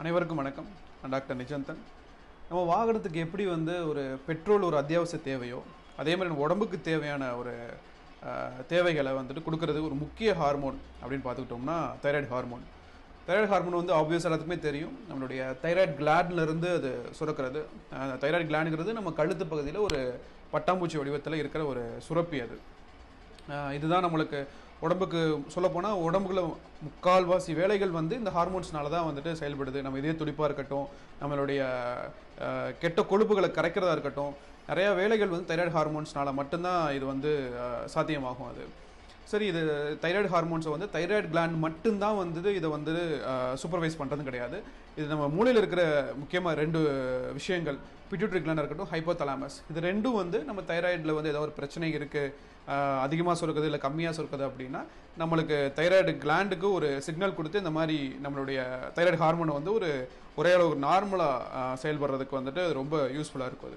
அனைவருக்கும் வணக்கம் நான் டாக்டர் நிஜந்தன் நம்ம வாகனத்துக்கு எப்படி வந்து ஒரு பெட்ரோல் ஒரு அத்தியாவசிய தேவையோ அதே மாதிரி நம்ம உடம்புக்கு தேவையான ஒரு அஹ், தேவைகளை வந்துட்டு கொடுக்கறது ஒரு முக்கிய ஹார்மோன் அப்படின்னு பார்த்துக்கிட்டோம்னா தைராய்டு ஹார்மோன் தைராய்டு ஹார்மோன் வந்து ஆப்வியஸ் எல்லாத்துக்குமே தெரியும் நம்மளுடைய தைராய்டு கிளாட்ல இருந்து அது சுரக்கிறது தைராய்டு கிளாண்டுங்கிறது நம்ம கழுத்து பகுதியில் ஒரு பட்டாம்பூச்சி வடிவத்தில் இருக்கிற ஒரு சுரப்பி அது ஆஹ் இதுதான் நம்மளுக்கு உடம்புக்கு சொல்லப்போனால் உடம்புக்குள்ள முக்கால்வாசி வேலைகள் வந்து இந்த ஹார்மோன்ஸ்னால தான் வந்துட்டு செயல்படுது நம்ம இதய துடிப்பாக இருக்கட்டும் நம்மளுடைய ஆஹ் கெட்ட கொழுப்புகளை கரைக்கிறதா இருக்கட்டும் நிறைய வேலைகள் வந்து தைராய்டு ஹார்மோன்ஸ்னால மட்டும்தான் இது வந்து ஆஹ் சாத்தியமாகும் அது சரி இது தைராய்டு ஹார்மோன்ஸை வந்து தைராய்டு கிளாண்ட் மட்டும்தான் வந்து இதை வந்து சூப்பர்வைஸ் பண்ணுறது கிடையாது இது நம்ம மூளையில் இருக்கிற முக்கியமாக ரெண்டு விஷயங்கள் பிட்யூட்ரி கிளாண்டாக இருக்கட்டும் ஹைப்போதலாமஸ் இது ரெண்டும் வந்து நம்ம தைராய்டில் வந்து ஏதோ ஒரு பிரச்சனை இருக்குது அதிகமாக சுரக்குது இல்லை கம்மியாக சுரக்குது அப்படின்னா நம்மளுக்கு தைராய்டு கிளாண்டுக்கு ஒரு சிக்னல் கொடுத்து இந்த மாதிரி நம்மளுடைய தைராய்டு ஹார்மோனை வந்து ஒரு ஒரே அளவு நார்மலாக செயல்படுறதுக்கு வந்துட்டு அது ரொம்ப யூஸ்ஃபுல்லாக இருக்கும் அது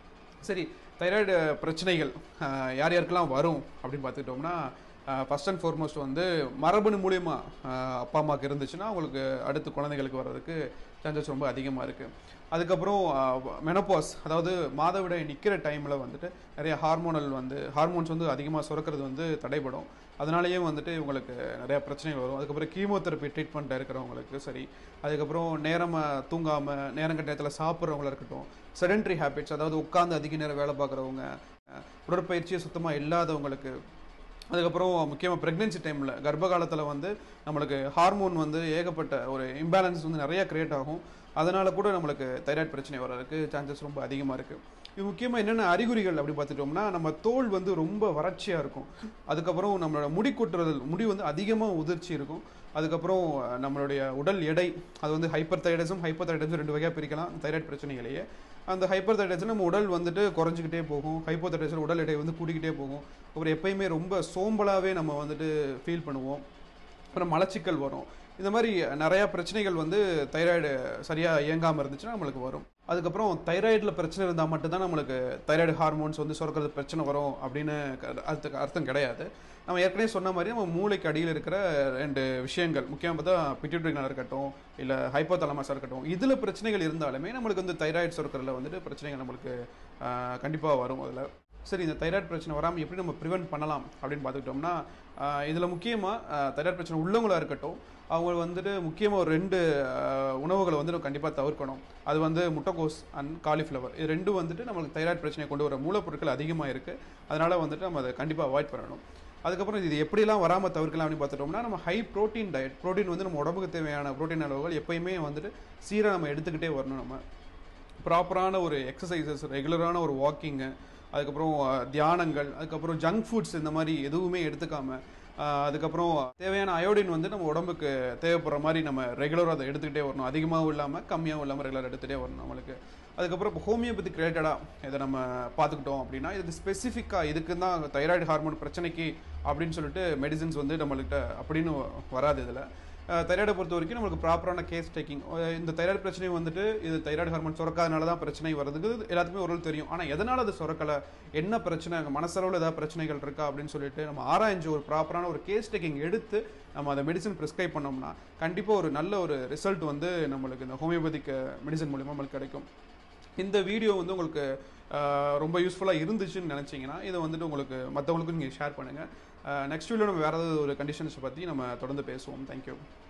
சரி தைராய்டு பிரச்சனைகள் ஆஹ் யார் யாருக்கெல்லாம் வரும் அப்படின்னு பார்த்துக்கிட்டோம்னா ஃபர்ஸ்ட் அண்ட் ஃபார்மோஸ்ட் வந்து மரபணு மூலியமா ஆஹ் அப்பா அம்மாவுக்கு இருந்துச்சுன்னா அவங்களுக்கு அடுத்து குழந்தைகளுக்கு வர்றதுக்கு சான்சஸ் ரொம்ப அதிகமாக இருக்குது அதுக்கப்புறம் மெனோபாஸ் அதாவது மாதவிடாய் நிற்கிற டைமில் வந்துட்டு நிறைய ஹார்மோனல் வந்து ஹார்மோன்ஸ் வந்து அதிகமாக சுரக்கிறது வந்து தடைபடும் அதனாலேயே வந்துட்டு இவங்களுக்கு நிறைய பிரச்சனைகள் வரும் அதுக்கப்புறம் கீமோதெரப்பி ட்ரீட்மெண்ட் இருக்கிறவங்களுக்கு சரி அதுக்கப்புறம் நேரமாக தூங்காமல் நேரங்கட்ட நேரத்தில் சாப்பிட்றவங்களா இருக்கட்டும் செடென்ட்ரி ஹேபிட்ஸ் அதாவது உட்காந்து அதிக நேரம் வேலை பார்க்குறவங்க அஹ் உடற்பயிற்சியே சுத்தமாக இல்லாதவங்களுக்கு அதுக்கப்புறம் முக்கியமாக ப்ரெக்னென்சி டைமில் கர்ப்ப காலத்தில் வந்து நம்மளுக்கு ஹார்மோன் வந்து ஏகப்பட்ட ஒரு இம்பேலன்ஸ் வந்து நிறைய கிரியேட் ஆகும் அதனால கூட நம்மளுக்கு தைராய்டு பிரச்சனை வர்றதுக்கு சான்சஸ் ரொம்ப அதிகமாக இருக்குது இது முக்கியமாக என்னென்ன அறிகுறிகள் அப்படி பார்த்துட்டோம்னா நம்ம தோல் வந்து ரொம்ப வறட்சியாக இருக்கும் அதுக்கப்புறம் நம்மளோட முடி கொட்டுறதல் முடி வந்து அதிகமாக உதிர்ச்சி இருக்கும் அதுக்கப்புறம் அஹ், நம்மளுடைய உடல் எடை அது வந்து ஹைப்பர் தைரடிசம் ஹைப்பர் தைரடிசம் ரெண்டு வகையாக பிரிக்கலாம் தைராய்டு பிரச்சனைகளையே அந்த ஹைப்பர் தைரடிசம் நம்ம உடல் வந்துட்டு குறைஞ்சிக்கிட்டே போகும் ஹைப்போ தைரடிசம் உடல் எடை வந்து கூடிக்கிட்டே போகும் அப்புறம் எப்பயுமே ரொம்ப சோம்பலாகவே நம்ம வந்துட்டு ஃபீல் பண்ணுவோம் அப்புறம் மலச்சிக்கல் வரும் இந்த மாதிரி நிறையா பிரச்சனைகள் வந்து தைராய்டு சரியாக இயங்காமல் இருந்துச்சுன்னா நம்மளுக்கு வரும் அதுக்கப்புறம் தைராய்டில் பிரச்சனை இருந்தால் மட்டும்தான் நம்மளுக்கு தைராய்டு ஹார்மோன்ஸ் வந்து சுரக்கிறது பிரச்சனை வரும் அப்படின்னு க- அர்த்த அர்த்தம் கிடையாது நம்ம ஏற்கனவே சொன்ன மாதிரி நம்ம மூளைக்கு அடியில் இருக்கிற ரெண்டு விஷயங்கள் முக்கியமாக பார்த்தா பிட்யூட்ரினால் இருக்கட்டும் இல்லை ஹைப்போதலமாஸாக இருக்கட்டும் இதில் பிரச்சனைகள் இருந்தாலுமே நம்மளுக்கு வந்து தைராய்டு சுரக்கிறதுல வந்துட்டு பிரச்சனைகள் நம்மளுக்கு கண்டிப்பாக வரும் அதில் சரி இந்த தைராய்டு பிரச்சனை வராமல் எப்படி நம்ம ப்ரிவென்ட் பண்ணலாம் அப்படின்னு பார்த்துக்கிட்டோம்னா இதில் முக்கியமாக தைராய்டு பிரச்சனை உள்ளவங்களா இருக்கட்டும் அவங்க வந்துட்டு முக்கியமாக ஒரு ரெண்டு ஆஹ், உணவுகளை வந்து நம்ம கண்டிப்பாக தவிர்க்கணும் அது வந்து முட்டைக்கோஸ் அண்ட் காலிஃப்ளவர் இது ரெண்டும் வந்துட்டு நம்மளுக்கு தைராய்டு பிரச்சனையை கொண்டு வர மூலப்பொருட்கள் அதிகமாக இருக்குது அதனால் வந்துட்டு நம்ம அதை கண்டிப்பாக அவாய்ட் பண்ணணும் அதுக்கப்புறம் இது எப்படிலாம் வராமல் தவிர்க்கலாம் அப்படின்னு பார்த்துட்டோம்னா நம்ம ஹை ப்ரோட்டீன் டயட் ப்ரோட்டீன் வந்து நம்ம உடம்புக்கு தேவையான ப்ரோட்டீன் அளவுகள் எப்பயுமே வந்துட்டு சீராக நம்ம எடுத்துக்கிட்டே வரணும் நம்ம ப்ராப்பரான ஒரு எக்ஸசைசஸ் ரெகுலரான ஒரு வாக்கிங்கு அதுக்கப்புறம் அஹ், தியானங்கள் அதுக்கப்புறம் ஜங்க் ஃபுட்ஸ் இந்த மாதிரி எதுவுமே எடுத்துக்காம அஹ், அதுக்கப்புறம் தேவையான அயோடின் வந்து நம்ம உடம்புக்கு தேவைப்படுற மாதிரி நம்ம ரெகுலராக அதை எடுத்துக்கிட்டே வரணும் அதிகமாகவும் இல்லாமல் கம்மியாகவும் இல்லாமல் ரெகுலராக எடுத்துகிட்டே வரணும் நம்மளுக்கு அதுக்கப்புறம் இப்போ ஹோமியோபதி ரிலேட்டடாக இதை நம்ம பார்த்துக்கிட்டோம் அப்படின்னா இது ஸ்பெசிஃபிக்காக இதுக்கு தான் தைராய்டு ஹார்மோன் பிரச்சனைக்கு அப்படின்னு சொல்லிட்டு மெடிசின்ஸ் வந்து நம்மள்கிட்ட அப்படின்னு வராது இதில் தைராய்டை பொறுத்த வரைக்கும் நம்மளுக்கு ப்ராப்பரான கேஸ் டேக்கிங் இந்த தைராய்டு பிரச்சனை வந்துட்டு இது தைராய்டு ஹார்மோன் சுரக்காதனால தான் பிரச்சனை வருதுக்கு எல்லாத்துக்குமே ஒரு தெரியும் ஆனால் எதனால் அது சுரக்கலை என்ன பிரச்சனை அங்கே மனசளவில் ஏதாவது பிரச்சனைகள் இருக்கா அப்படின்னு சொல்லிட்டு நம்ம ஆராய்ஞ்சு ஒரு ப்ராப்பரான ஒரு கேஸ் டேக்கிங் எடுத்து நம்ம அந்த மெடிசன் ப்ரிஸ்கிரைப் பண்ணோம்னா கண்டிப்பாக ஒரு நல்ல ஒரு ரிசல்ட் வந்து நம்மளுக்கு இந்த ஹோமியோபதிக் மெடிசன் மூலிமா நம்மளுக்கு கிடைக்கும் இந்த வீடியோ வந்து உங்களுக்கு ஆஹ், ரொம்ப யூஸ்ஃபுல்லாக இருந்துச்சுன்னு நினச்சிங்கன்னா இதை வந்துட்டு உங்களுக்கு மற்றவங்களுக்கும் நீங்கள் ஷேர் பண்ணுங்கள் நெக்ஸ்ட் வீடியோ நம்ம வேறு ஏதாவது ஒரு கண்டிஷன்ஸ் பற்றி நம்ம தொடர்ந்து பேசுவோம் தேங்க்யூ